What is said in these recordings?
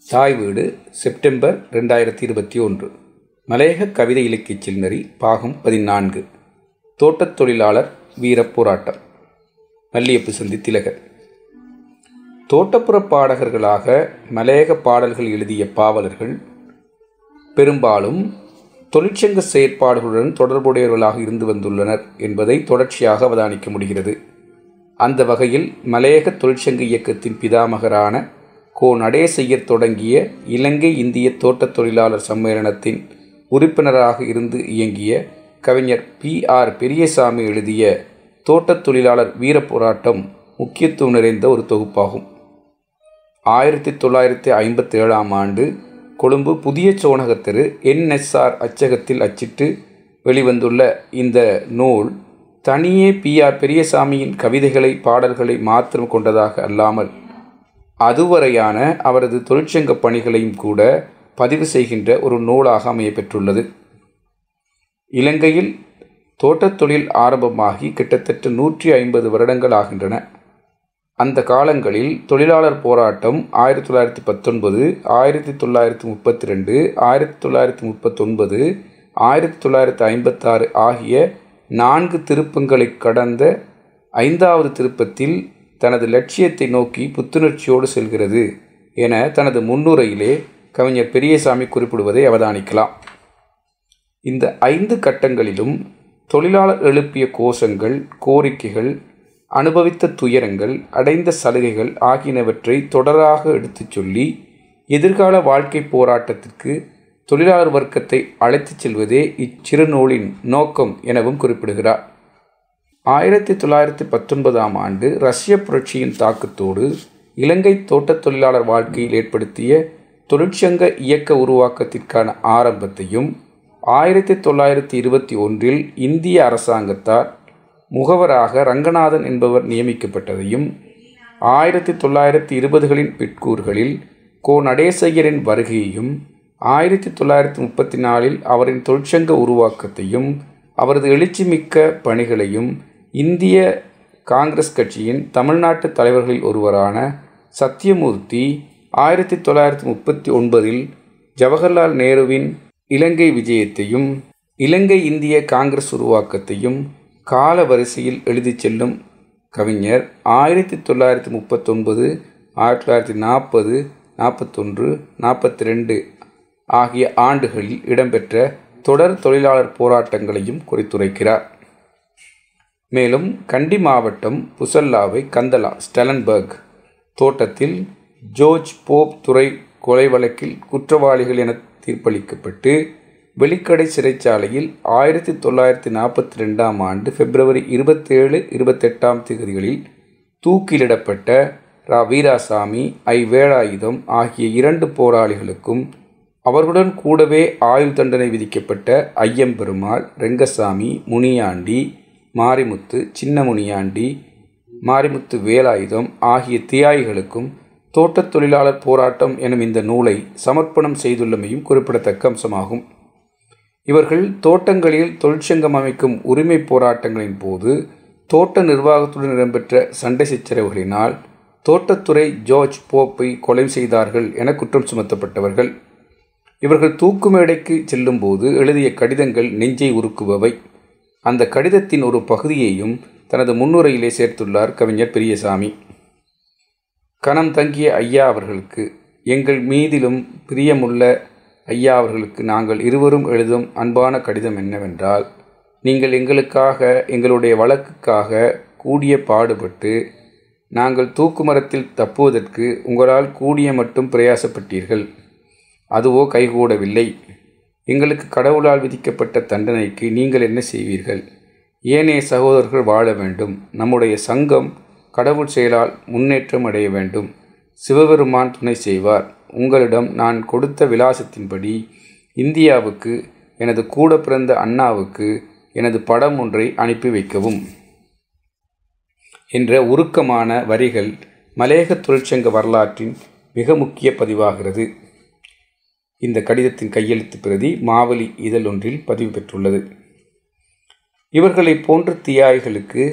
தாய் வீடு செப்டம்பர் ரெண்டாயிரத்தி இருபத்தி ஒன்று மலையக கவிதை இலக்கிய சில்லறி பாகம் பதினான்கு தோட்டத் தொழிலாளர் வீரப் போராட்டம் மல்லியப்பு சந்தி திலகர் தோட்டப்புற பாடகர்களாக மலையக பாடல்கள் எழுதிய பாவலர்கள் பெரும்பாலும் தொழிற்சங்க செயற்பாடுகளுடன் தொடர்புடையவர்களாக இருந்து வந்துள்ளனர் என்பதை தொடர்ச்சியாக அவதானிக்க முடிகிறது அந்த வகையில் மலையக தொழிற்சங்க இயக்கத்தின் பிதாமகரான கோ நடேசையர் தொடங்கிய இலங்கை இந்திய தோட்டத் தொழிலாளர் சம்மேளனத்தின் உறுப்பினராக இருந்து இயங்கிய கவிஞர் பி ஆர் பெரியசாமி எழுதிய தோட்டத் தொழிலாளர் வீரப் போராட்டம் முக்கியத்துவம் நிறைந்த ஒரு தொகுப்பாகும் ஆயிரத்தி தொள்ளாயிரத்தி ஐம்பத்தி ஏழாம் ஆண்டு கொழும்பு புதிய சோனகத்தெரு என்எஸ்ஆர் அச்சகத்தில் அச்சிட்டு வெளிவந்துள்ள இந்த நூல் தனியே பி ஆர் பெரியசாமியின் கவிதைகளை பாடல்களை மாத்திரம் கொண்டதாக அல்லாமல் அதுவரையான அவரது தொழிற்சங்க பணிகளையும் கூட பதிவு செய்கின்ற ஒரு நூலாக அமைய பெற்றுள்ளது இலங்கையில் தோட்டத் தொழில் ஆரம்பமாகி கிட்டத்தட்ட நூற்றி ஐம்பது வருடங்கள் ஆகின்றன அந்த காலங்களில் தொழிலாளர் போராட்டம் ஆயிரத்தி தொள்ளாயிரத்தி பத்தொன்பது ஆயிரத்தி தொள்ளாயிரத்தி முப்பத்தி ரெண்டு ஆயிரத்தி தொள்ளாயிரத்தி முப்பத்தொன்பது ஆயிரத்தி தொள்ளாயிரத்தி ஐம்பத்தாறு ஆகிய நான்கு திருப்பங்களை கடந்த ஐந்தாவது திருப்பத்தில் தனது லட்சியத்தை நோக்கி புத்துணர்ச்சியோடு செல்கிறது என தனது முன்னுரையிலே கவிஞர் பெரியசாமி குறிப்பிடுவதை அவதானிக்கலாம் இந்த ஐந்து கட்டங்களிலும் தொழிலாளர் எழுப்பிய கோஷங்கள் கோரிக்கைகள் அனுபவித்த துயரங்கள் அடைந்த சலுகைகள் ஆகியனவற்றை தொடராக எடுத்துச் சொல்லி எதிர்கால வாழ்க்கை போராட்டத்திற்கு தொழிலாளர் வர்க்கத்தை அழைத்துச் செல்வதே இச்சிறுநூலின் நோக்கம் எனவும் குறிப்பிடுகிறார் ஆயிரத்தி தொள்ளாயிரத்தி பத்தொன்பதாம் ஆண்டு ரஷ்ய புரட்சியின் தாக்கத்தோடு இலங்கை தோட்டத் தொழிலாளர் வாழ்க்கையில் ஏற்படுத்திய தொழிற்சங்க இயக்க உருவாக்கத்திற்கான ஆரம்பத்தையும் ஆயிரத்தி தொள்ளாயிரத்தி இருபத்தி ஒன்றில் இந்திய அரசாங்கத்தால் முகவராக ரங்கநாதன் என்பவர் நியமிக்கப்பட்டதையும் ஆயிரத்தி தொள்ளாயிரத்தி இருபதுகளின் பிற்கூறுகளில் கோ நடேசையரின் வருகையையும் ஆயிரத்தி தொள்ளாயிரத்தி முப்பத்தி நாலில் அவரின் தொழிற்சங்க உருவாக்கத்தையும் அவரது எழுச்சிமிக்க பணிகளையும் இந்திய காங்கிரஸ் கட்சியின் தமிழ்நாட்டு தலைவர்களில் ஒருவரான சத்யமூர்த்தி ஆயிரத்தி தொள்ளாயிரத்தி முப்பத்தி ஒன்பதில் ஜவஹர்லால் நேருவின் இலங்கை விஜயத்தையும் இலங்கை இந்திய காங்கிரஸ் உருவாக்கத்தையும் கால வரிசையில் எழுதி செல்லும் கவிஞர் ஆயிரத்தி தொள்ளாயிரத்தி முப்பத்தொன்பது ஆயிரத்தி தொள்ளாயிரத்தி நாற்பது நாற்பத்தொன்று நாற்பத்தி ரெண்டு ஆகிய ஆண்டுகளில் இடம்பெற்ற தொடர் தொழிலாளர் போராட்டங்களையும் குறித்துரைக்கிறார் மேலும் கண்டி மாவட்டம் புசல்லாவை கந்தலா ஸ்டெலன்பர்க் தோட்டத்தில் ஜோர்ஜ் போப் துறை கொலை வழக்கில் குற்றவாளிகள் என தீர்ப்பளிக்கப்பட்டு வெளிக்கடை சிறைச்சாலையில் ஆயிரத்தி தொள்ளாயிரத்தி நாற்பத்தி ரெண்டாம் ஆண்டு பிப்ரவரி இருபத்தேழு இருபத்தெட்டாம் தேதிகளில் தூக்கிலிடப்பட்ட ரா வீராசாமி ஐ வேலாயுதம் ஆகிய இரண்டு போராளிகளுக்கும் அவர்களுடன் கூடவே ஆயுள் தண்டனை விதிக்கப்பட்ட ஐயம்பெருமாள் ரெங்கசாமி முனியாண்டி மாரிமுத்து சின்ன முனியாண்டி மாரிமுத்து வேலாயுதம் ஆகிய தியாயிகளுக்கும் தோட்டத் தொழிலாளர் போராட்டம் எனும் இந்த நூலை சமர்ப்பணம் செய்துள்ளமையும் குறிப்பிடத்தக்க அம்சமாகும் இவர்கள் தோட்டங்களில் தொழிற்சங்கம் அமைக்கும் உரிமை போராட்டங்களின் போது தோட்ட நிர்வாகத்துடன் இடம்பெற்ற சண்டை சச்சரவுகளினால் தோட்டத்துறை ஜார்ஜ் போப்பை கொலை செய்தார்கள் என குற்றம் சுமத்தப்பட்டவர்கள் இவர்கள் தூக்கு மேடைக்கு செல்லும்போது எழுதிய கடிதங்கள் நெஞ்சை உருக்குபவை அந்த கடிதத்தின் ஒரு பகுதியையும் தனது முன்னுரையிலே சேர்த்துள்ளார் கவிஞர் பெரியசாமி கணம் தங்கிய ஐயா அவர்களுக்கு எங்கள் மீதிலும் பிரியமுள்ள ஐயா அவர்களுக்கு நாங்கள் இருவரும் எழுதும் அன்பான கடிதம் என்னவென்றால் நீங்கள் எங்களுக்காக எங்களுடைய வழக்குக்காக கூடிய பாடுபட்டு நாங்கள் தூக்குமரத்தில் தப்புவதற்கு உங்களால் கூடிய மட்டும் பிரயாசப்பட்டீர்கள் அதுவோ கைகூடவில்லை எங்களுக்கு கடவுளால் விதிக்கப்பட்ட தண்டனைக்கு நீங்கள் என்ன செய்வீர்கள் ஏனைய சகோதரர்கள் வாழ வேண்டும் நம்முடைய சங்கம் கடவுள் செயலால் முன்னேற்றம் அடைய வேண்டும் சிவபெருமான் துணை செய்வார் உங்களிடம் நான் கொடுத்த விலாசத்தின்படி இந்தியாவுக்கு எனது கூட பிறந்த அண்ணாவுக்கு எனது படம் ஒன்றை அனுப்பி வைக்கவும் என்ற உருக்கமான வரிகள் மலையக தொழிற்சங்க வரலாற்றின் மிக முக்கிய பதிவாகிறது இந்த கடிதத்தின் கையெழுத்து பிரதி மாவலி இதழ் ஒன்றில் பதிவு பெற்றுள்ளது இவர்களை போன்ற தியாய்களுக்கு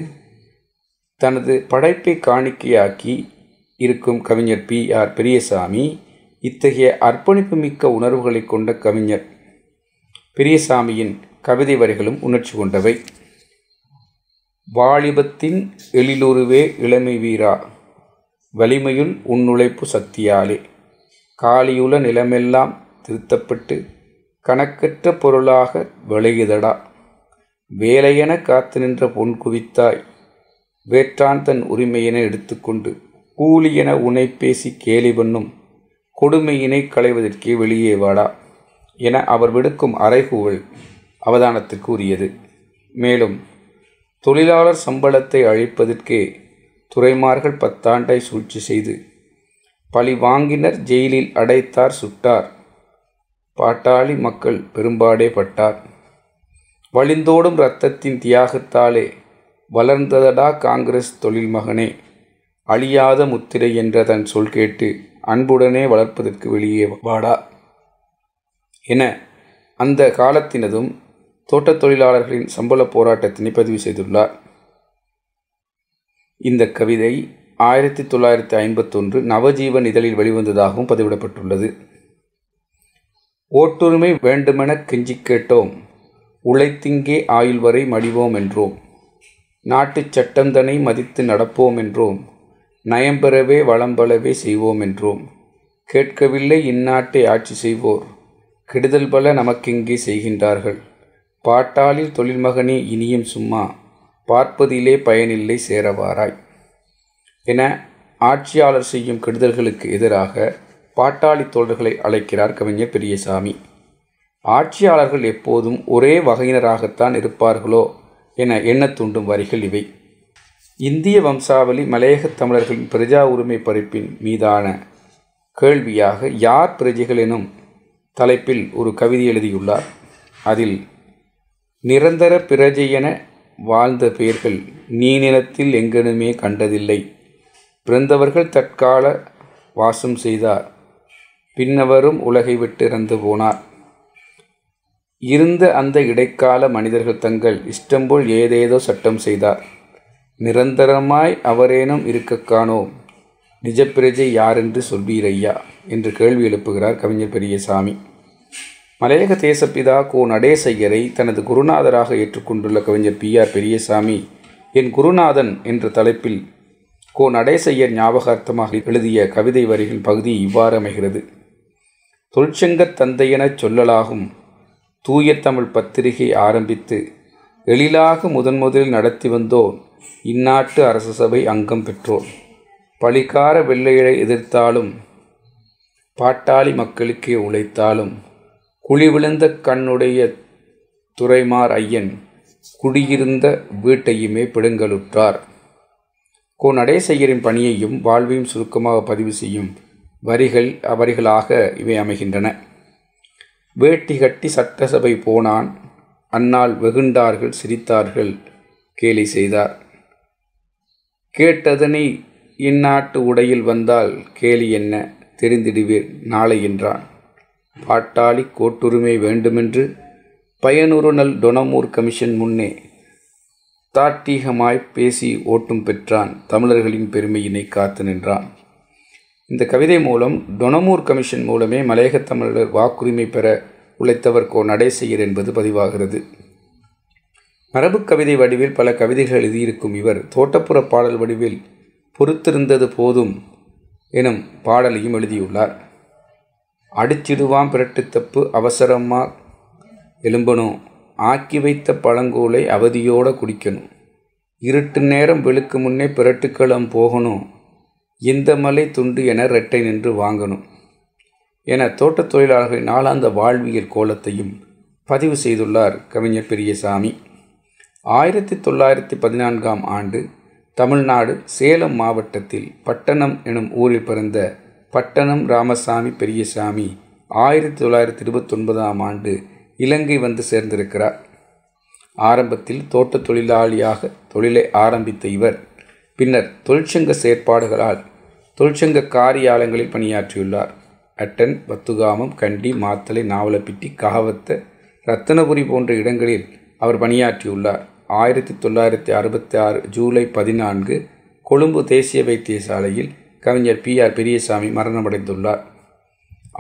தனது படைப்பை காணிக்கையாக்கி இருக்கும் கவிஞர் பி ஆர் பெரியசாமி இத்தகைய அர்ப்பணிப்பு மிக்க உணர்வுகளை கொண்ட கவிஞர் பெரியசாமியின் கவிதை வரிகளும் உணர்ச்சி கொண்டவை வாலிபத்தின் எழிலுருவே இளமை வீரா வலிமையுள் உன்னுழைப்பு சக்தியாலே காலியுல நிலமெல்லாம் திருத்தப்பட்டு கணக்கற்ற பொருளாக விளையுதடா வேலையென காத்து நின்ற பொன் குவித்தாய் வேற்றான் தன் உரிமையென எடுத்துக்கொண்டு கூலியென உனை பேசி கேலி பண்ணும் கொடுமையினை களைவதற்கே வெளியே வாடா என அவர் விடுக்கும் அறைகூவல் அவதானத்துக்கு உரியது மேலும் தொழிலாளர் சம்பளத்தை அழிப்பதற்கே துறைமார்கள் பத்தாண்டை சூழ்ச்சி செய்து பழி வாங்கினர் ஜெயிலில் அடைத்தார் சுட்டார் பாட்டாளி மக்கள் பெரும்பாடே பட்டார் வழிந்தோடும் இரத்தத்தின் தியாகத்தாலே வளர்ந்ததடா காங்கிரஸ் தொழில் மகனே அழியாத முத்திரை என்ற தன் சொல் கேட்டு அன்புடனே வளர்ப்பதற்கு வெளியே வாடா என அந்த காலத்தினதும் தோட்டத் தொழிலாளர்களின் சம்பள போராட்டத்தினை பதிவு செய்துள்ளார் இந்த கவிதை ஆயிரத்தி தொள்ளாயிரத்தி ஐம்பத்தொன்று நவஜீவன் இதழில் வெளிவந்ததாகவும் பதிவிடப்பட்டுள்ளது ஓட்டுரிமை வேண்டுமென கெஞ்சி கேட்டோம் உழைத்திங்கே ஆயுள் வரை மடிவோம் என்றோம் நாட்டுச் சட்டந்தனை மதித்து நடப்போம் என்றோம் நயம்பெறவே வளம்பலவே செய்வோம் என்றோம் கேட்கவில்லை இந்நாட்டை ஆட்சி செய்வோர் கெடுதல் பல நமக்கெங்கே செய்கின்றார்கள் பாட்டாளில் தொழில்மகனே இனியும் சும்மா பார்ப்பதிலே பயனில்லை சேரவாராய் என ஆட்சியாளர் செய்யும் கெடுதல்களுக்கு எதிராக பாட்டாளி தோழர்களை அழைக்கிறார் கவிஞர் பெரியசாமி ஆட்சியாளர்கள் எப்போதும் ஒரே வகையினராகத்தான் இருப்பார்களோ என எண்ணத் தூண்டும் வரிகள் இவை இந்திய வம்சாவளி மலையகத் தமிழர்களின் பிரஜா உரிமை பறிப்பின் மீதான கேள்வியாக யார் பிரஜைகள் எனும் தலைப்பில் ஒரு கவிதை எழுதியுள்ளார் அதில் நிரந்தர பிரஜை என வாழ்ந்த பெயர்கள் நீநிலத்தில் எங்கெனுமே கண்டதில்லை பிறந்தவர்கள் தற்கால வாசம் செய்தார் பின்னவரும் உலகை விட்டு இறந்து போனார் இருந்த அந்த இடைக்கால மனிதர்கள் தங்கள் இஷ்டம்போல் ஏதேதோ சட்டம் செய்தார் நிரந்தரமாய் அவரேனும் இருக்க காணோம் நிஜப்பிரஜை யாரென்று சொல்வீரையா என்று கேள்வி எழுப்புகிறார் கவிஞர் பெரியசாமி மலையக தேசப்பிதா கோ நடேசையரை தனது குருநாதராக ஏற்றுக்கொண்டுள்ள கவிஞர் பி ஆர் பெரியசாமி என் குருநாதன் என்ற தலைப்பில் கோ நடேசையர் ஞாபகார்த்தமாக எழுதிய கவிதை வரிகள் பகுதி இவ்வாறு அமைகிறது தொழிற்சங்கத் தந்தையெனச் சொல்லலாகும் தூய தமிழ் பத்திரிகை ஆரம்பித்து எழிலாக முதன் முதலில் நடத்தி வந்தோம் இந்நாட்டு அரசு சபை அங்கம் பெற்றோர் பழிக்கார வெள்ளையரை எதிர்த்தாலும் பாட்டாளி மக்களுக்கே உழைத்தாலும் குழி விழுந்த கண்ணுடைய துறைமார் ஐயன் குடியிருந்த வீட்டையுமே பிடுங்கலுற்றார் கோ நடேசையரின் பணியையும் வாழ்வையும் சுருக்கமாக பதிவு செய்யும் வரிகள் அவரிகளாக இவை அமைகின்றன வேட்டி கட்டி சட்டசபை போனான் அந்நாள் வெகுண்டார்கள் சிரித்தார்கள் கேலி செய்தார் கேட்டதனை இந்நாட்டு உடையில் வந்தால் கேலி என்ன தெரிந்திடுவீர் நாளை என்றான் பாட்டாளி கோட்டுரிமை வேண்டுமென்று பயனுறுநல் டொனமூர் கமிஷன் முன்னே தாட்டீகமாய் பேசி ஓட்டும் பெற்றான் தமிழர்களின் பெருமையினை காத்து நின்றான் இந்த கவிதை மூலம் டொனமூர் கமிஷன் மூலமே மலையகத் தமிழர் வாக்குரிமை பெற உழைத்தவர் கோ நடேசையர் என்பது பதிவாகிறது மரபு கவிதை வடிவில் பல கவிதைகள் எழுதியிருக்கும் இவர் தோட்டப்புற பாடல் வடிவில் பொறுத்திருந்தது போதும் எனும் பாடலையும் எழுதியுள்ளார் அடிச்சிடுவாம் பிரட்டு தப்பு அவசரமா எலும்பணும் ஆக்கி வைத்த பழங்கூலை அவதியோட குடிக்கணும் இருட்டு நேரம் வெளுக்கு முன்னே பிரட்டுக்களம் போகணும் இந்த மலை துண்டு என ரெட்டை நின்று வாங்கணும் என தோட்டத் தொழிலாளர்களின் நாளாந்த வாழ்வியல் கோலத்தையும் பதிவு செய்துள்ளார் கவிஞர் பெரியசாமி ஆயிரத்தி தொள்ளாயிரத்தி பதினான்காம் ஆண்டு தமிழ்நாடு சேலம் மாவட்டத்தில் பட்டணம் எனும் ஊரில் பிறந்த பட்டணம் ராமசாமி பெரியசாமி ஆயிரத்தி தொள்ளாயிரத்தி இருபத்தொன்பதாம் ஆண்டு இலங்கை வந்து சேர்ந்திருக்கிறார் ஆரம்பத்தில் தோட்டத் தொழிலாளியாக தொழிலை ஆரம்பித்த இவர் பின்னர் தொழிற்சங்க செயற்பாடுகளால் தொழிற்சங்க காரியாலயங்களில் பணியாற்றியுள்ளார் அட்டன் வத்துகாமம் கண்டி மாத்தலை நாவலப்பிட்டி காவத்த ரத்தனபுரி போன்ற இடங்களில் அவர் பணியாற்றியுள்ளார் ஆயிரத்தி தொள்ளாயிரத்தி அறுபத்தி ஆறு ஜூலை பதினான்கு கொழும்பு தேசிய வைத்தியசாலையில் கவிஞர் பி ஆர் பெரியசாமி மரணமடைந்துள்ளார்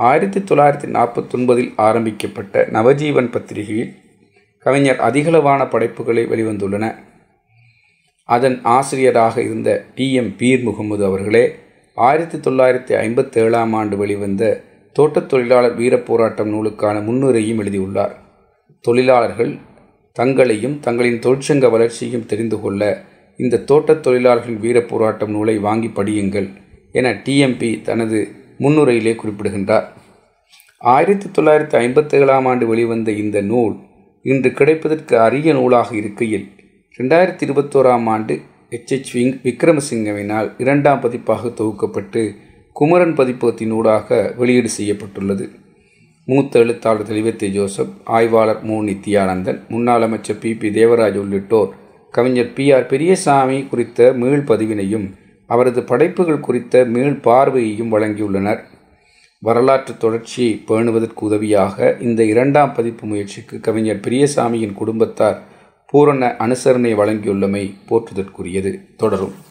ஆயிரத்தி தொள்ளாயிரத்தி நாற்பத்தொன்பதில் ஆரம்பிக்கப்பட்ட நவஜீவன் பத்திரிகையில் கவிஞர் அதிகளவான படைப்புகளை வெளிவந்துள்ளன அதன் ஆசிரியராக இருந்த டி எம் பீர் முகமது அவர்களே ஆயிரத்தி தொள்ளாயிரத்தி ஐம்பத்தி ஏழாம் ஆண்டு வெளிவந்த தோட்டத் தொழிலாளர் வீரப்போராட்டம் நூலுக்கான முன்னுரையும் எழுதியுள்ளார் தொழிலாளர்கள் தங்களையும் தங்களின் தொழிற்சங்க வளர்ச்சியையும் தெரிந்து கொள்ள இந்த தோட்டத் தொழிலாளர்களின் வீரப்போராட்டம் நூலை வாங்கி படியுங்கள் என டிஎம்பி தனது முன்னுரையிலே குறிப்பிடுகின்றார் ஆயிரத்தி தொள்ளாயிரத்தி ஐம்பத்தி ஏழாம் ஆண்டு வெளிவந்த இந்த நூல் இன்று கிடைப்பதற்கு அரிய நூலாக இருக்கையில் ரெண்டாயிரத்தி இருபத்தோராம் ஆண்டு எச் எச் விங் விக்ரமசிங்கவினால் இரண்டாம் பதிப்பாக தொகுக்கப்பட்டு குமரன் பதிப்பகத்தினூடாக வெளியீடு செய்யப்பட்டுள்ளது மூத்த எழுத்தாளர் தெளிவத்தி ஜோசப் ஆய்வாளர் மு நித்யானந்தன் முன்னாள் அமைச்சர் பி பி தேவராஜ் உள்ளிட்டோர் கவிஞர் பி ஆர் பெரியசாமி குறித்த மீள் பதிவினையும் அவரது படைப்புகள் குறித்த மீள் பார்வையையும் வழங்கியுள்ளனர் வரலாற்று தொடர்ச்சியை பேணுவதற்கு உதவியாக இந்த இரண்டாம் பதிப்பு முயற்சிக்கு கவிஞர் பெரியசாமியின் குடும்பத்தார் பூரண அனுசரணை வழங்கியுள்ளமை போற்றுதற்குரியது தொடரும்